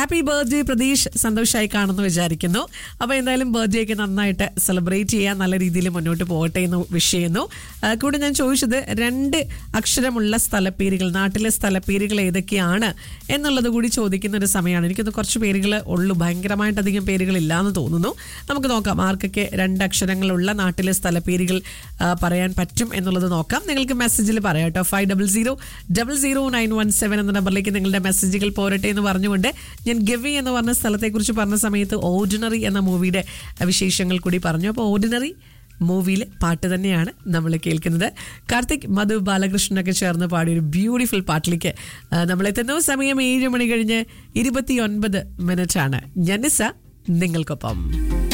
happy birthday Pratheesh സന്തോഷമായി കാണുന്നു വിചാരിക്കുന്നു അപ്പോൾ എന്തായാലും ബർത്ത്ഡേ ഒക്കെ നന്നായിട്ട് സെലിബ്രേറ്റ് ചെയ്യാൻ നല്ല രീതിയിൽ മുന്നോട്ട് പോകട്ടെ എന്ന് വിഷ് ചെയ്യുന്നു ആ, കൂടെ ഞാൻ ചോദിച്ചത് രണ്ട് അക്ഷരമുള്ള സ്ഥലപ്പേരുകൾ നാട്ടിലെ സ്ഥലപ്പേരുകൾ ഏതൊക്കെയാണ് എന്നുള്ളത് കൂടി ചോദിക്കുന്ന ഒരു സമയമാണ് എനിക്കൊന്ന് കുറച്ച് പേരുകൾ ഉള്ളൂ ഭയങ്കരമായിട്ട് അധികം പേരുകൾ ഇല്ലാന്ന് തോന്നുന്നു നമുക്ക് നോക്കാം ആർക്കൊക്കെ രണ്ട് അക്ഷരങ്ങളുള്ള നാട്ടിലെ സ്ഥലപ്പേരുകൾ ആ, പറയാൻ പറ്റും എന്നുള്ളത് നോക്കാം നിങ്ങൾക്ക് മെസ്സേജിൽ പറയാം കേട്ടോ five double zero double zero nine one seven എന്ന നമ്പറിലേക്ക് നിങ്ങളുടെ മെസ്സേജുകൾ പോരട്ടെ എന്ന് പറഞ്ഞുകൊണ്ട് ഞാൻ ഗവി എന്ന് പറഞ്ഞ സ്ഥലത്തെക്കുറിച്ച് പറഞ്ഞ സമയത്ത് ഓർഡിനറി എന്ന മൂവിയുടെ വിശേഷങ്ങൾ കൂടി പറഞ്ഞു അപ്പോൾ ഓർഡിനറി മൂവിയിലെ പാട്ട് തന്നെയാണ് നമ്മൾ കേൾക്കുന്നത് കാർത്തിക് മധു ബാലകൃഷ്ണനൊക്കെ ചേർന്ന് പാടിയ ഒരു ബ്യൂട്ടിഫുൾ പാട്ടിലേക്ക് ആ, നമ്മൾ എത്തുന്നു സമയം ഏഴ് മണി കഴിഞ്ഞ് ഇരുപത്തി ഒൻപത് മിനിറ്റാണ് ജനിസ നിങ്ങൾക്കൊപ്പം